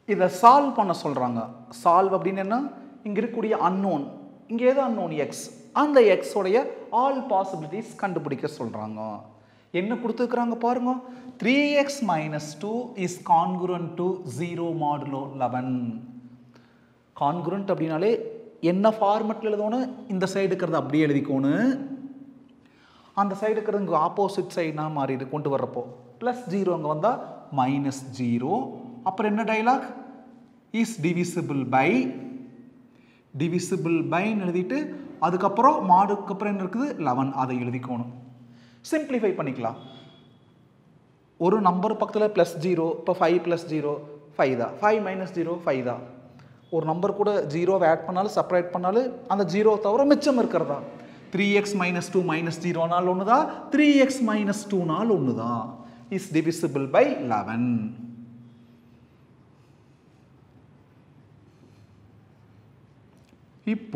இதை சால்வ் பண்ண சொல்கிறாங்க சால்வ் அப்படின்னு என்ன இங்கே இருக்கக்கூடிய அன்னோன் இங்கே எது அன்னோன் எக்ஸ் அந்த எக்ஸோடைய ஆல் பாசிபிலிட்டிஸ் கண்டுபிடிக்க சொல்கிறாங்க என்ன கொடுத்துருக்குறாங்க பாருங்க three X minus two is congruent to zero modulo eleven congruent அப்படின்னாலே என்ன ஃபார்மெட்டில் எழுதணும் இந்த சைடு இருக்கிறத அப்படியே எழுதிக்கோணும் அந்த சைடு இருக்கிறது இங்கே ஆப்போசிட் சைடுனா மாறிடு கொண்டு வர்றப்போ ப்ளஸ் ஜீரோ அங்கே வந்தால் மைனஸ் ஜீரோ அப்புறம் என்ன டைலாக் இஸ் டிவிசிபிள் பை டிவிசிபிள் பைன்னு எழுதிட்டு அதுக்கப்புறம் மாடுக்கு அப்புறம் என்ன இருக்குது லெவன் அதை எழுதிக்கணும் சிம்பிளிஃபை பண்ணிக்கலாம் ஒரு நம்பர் பக்கத்தில் ப்ளஸ் ஜீரோ இப்போ ஃபைவ் ப்ளஸ் ஜீரோ ஃபைவ் தான் ஃபைவ் மைனஸ் ஜீரோ ஃபைவ் தான் ஒரு நம்பர் கூட ஜீரோவை ஆட் பண்ணாலும் செப்பரேட் பண்ணாலும் அந்த ஜீரோ தவிர மிச்சம் இருக்கிறதா three X minus two minus zero நாள் ஒன்று தான் த்ரீ எக்ஸ் மைனஸ் டூ நாள் ஒன்று தான் இஸ் டிவிசிபிள் பை லெவன் இப்போ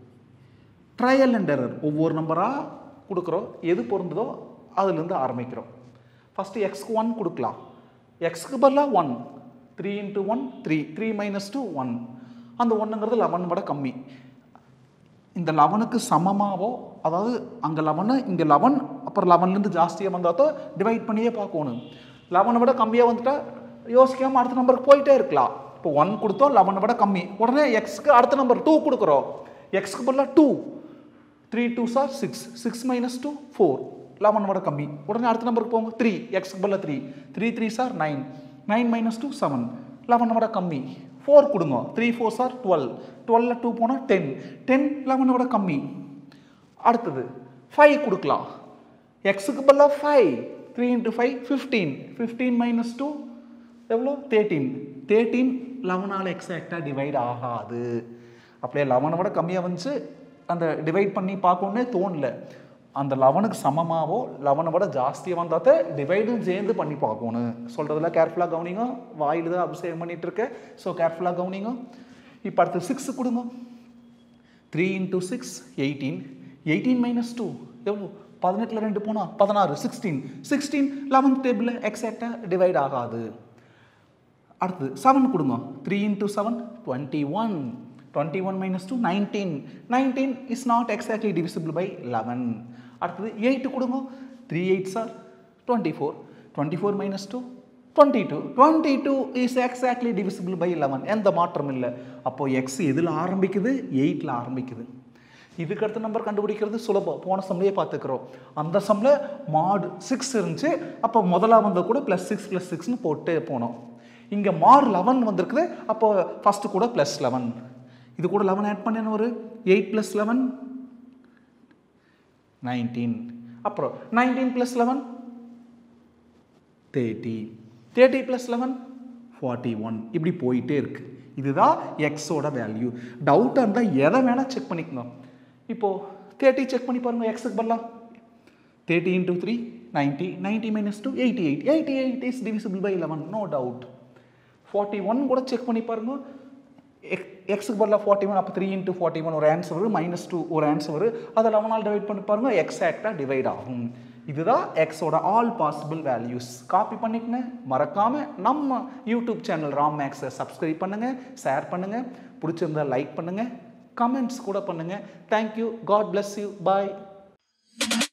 ட்ரையல் அண்ட் எரர் ஒவ்வொரு நம்பராக கொடுக்குறோம் எது பொருந்ததோ அதுலேருந்து ஆரம்பிக்கிறோம் ஃபஸ்ட்டு எக்ஸ்க்கு ஒன் கொடுக்கலாம் எக்ஸ்க்கு பதிலாக one three into one three three minus two one அந்த ஒன்றுங்கிறது லெவன் விட கம்மி இந்த லெவனுக்கு சமமாவோ அதாவது அங்கே லெவனு இங்கே லெவன் அப்புறம் லெவன்லேருந்து ஜாஸ்தியாக வந்தாத்தோ டிவைட் பண்ணியே பார்க்கணும் லெவனை விட கம்மியாக வந்துட்டா யோசிக்காமல் அடுத்த நம்பருக்கு போயிட்டே இருக்கலாம் இப்போ ஒன் கொடுத்தோம் லெவனை விட கம்மி உடனே எக்ஸ்க்கு அடுத்த நம்பர் டூ கொடுக்குறோம் எக்ஸ்க்கு பதிலாக two three two are six six minus two four eleven விட கம்மி உடனே அடுத்த நம்பருக்கு போங்க த்ரீ எக்ஸ்க்கு பதிலாக three three three are nine nine minus two seven லெவனை விட கம்மி ஃபோர் கொடுங்க த்ரீ ஃபோர் சார் டுவெல் டுவெல்ல டூ போனால் டென் டென் லெவனை விட கம்மி அடுத்தது ஃபைவ் கொடுக்கலாம் எக்ஸுக்கு பதிலாக five three into five fifteen fifteen minus two எவ்வளோ தேர்ட்டீன் தேர்ட்டீன் லெவனால் எக்ஸாக்டாக டிவைட் ஆகாது அப்படியே லெவனை விட கம்மியாக வந்துச்சு அந்த டிவைட் பண்ணி பார்க்கணுன்னே தோணல அந்த லெவனுக்கு சமமாவோ லெவனை விட ஜாஸ்தியாக வந்தாத்த டிவைடும் சேர்ந்து பண்ணி பார்க்கணும் சொல்கிறதுல கேர்ஃபுல்லாக கவனிங்க வாயில் தான் அபிஷேகம் பண்ணிட்டு இருக்கேன் ஸோ கேர்ஃபுல்லாக கவனிங்க இப்போ அடுத்து சிக்ஸ் கொடுங்க three into six eighteen eighteen minus two எவ்வளோ பதினெட்டில் ரெண்டு போனால் பதினாறு சிக்ஸ்டீன் சிக்ஸ்டீன் லெவன்த் டேபிளில் எக்ஸாக்டாக டிவைட் ஆகாது அடுத்து செவன் கொடுங்க three into seven twenty one twenty one minus two nineteen nineteen is not exactly divisible by eleven அடுத்தது எயிட்டு கொடுங்க three eight are twenty four twenty four minus two twenty two twenty two is exactly divisible by eleven எந்த மாற்றம் இல்லை அப்போது X எதில் ஆரம்பிக்குது எயிட்டில் ஆரம்பிக்குது இதுக்கு அடுத்த நம்பர் கண்டுபிடிக்கிறது சுலபம் போன சம்லேயே பார்த்துக்கிறோம் அந்த சம்மில் மாடு சிக்ஸ் இருந்துச்சு அப்போ முதலாக வந்த கூட ப்ளஸ் சிக்ஸ் ப்ளஸ் சிக்ஸ்னு போட்டு போனோம் இங்கே மார் லெவன் வந்திருக்குது அப்போ ஃபஸ்ட்டு கூட ப்ளஸ் லெவன் இது கூட லெவன் ஆட் பண்ண ஒரு எயிட் ப்ளஸ் லெவன் நைன்டீன் அப்புறம் nineteen plus eleven thirty thirty plus eleven forty one இப்படி போயிட்டே இருக்கு இதுதான் எக்ஸோட வேல்யூ டவுட்டாக இருந்தால் எதை வேணால் செக் பண்ணிக்கோங்க இப்போது தேர்ட்டி செக் பண்ணி பாருங்கள் எக்ஸுக்கு பண்ணலாம் thirty into three ninety ninety minus two eighty eight eighty eight is divisible by eleven no doubt forty one கூட செக் பண்ணி பாருங்க எக் எக்ஸுக்கு பதிலாக ஃபார்ட்டி ஒன் அப்போ த்ரீ இன்ட்டு ஃபார்ட்டி ஒன் ஒரு ஆன்சர் வரும் மைனஸ் டூ ஒரு ஆன்சர் வரும் அதை லெவனால் டிவைட் பண்ணி பாருங்க எக்ஸாக்டாக டிவைட் ஆகும் இதுதான் எக்ஸோட ஆல் பாசிபிள் வேல்யூஸ் காப்பி பண்ணிக்கங்க மறக்காமல் நம்ம யூடியூப் சேனல் ராம் மேக்ஸை சப்ஸ்கிரைப் பண்ணுங்கள் ஷேர் பண்ணுங்கள் பிடிச்சிருந்தா லைக் பண்ணுங்கள் கமெண்ட்ஸ் கூட பண்ணுங்கள் thank you god bless you bye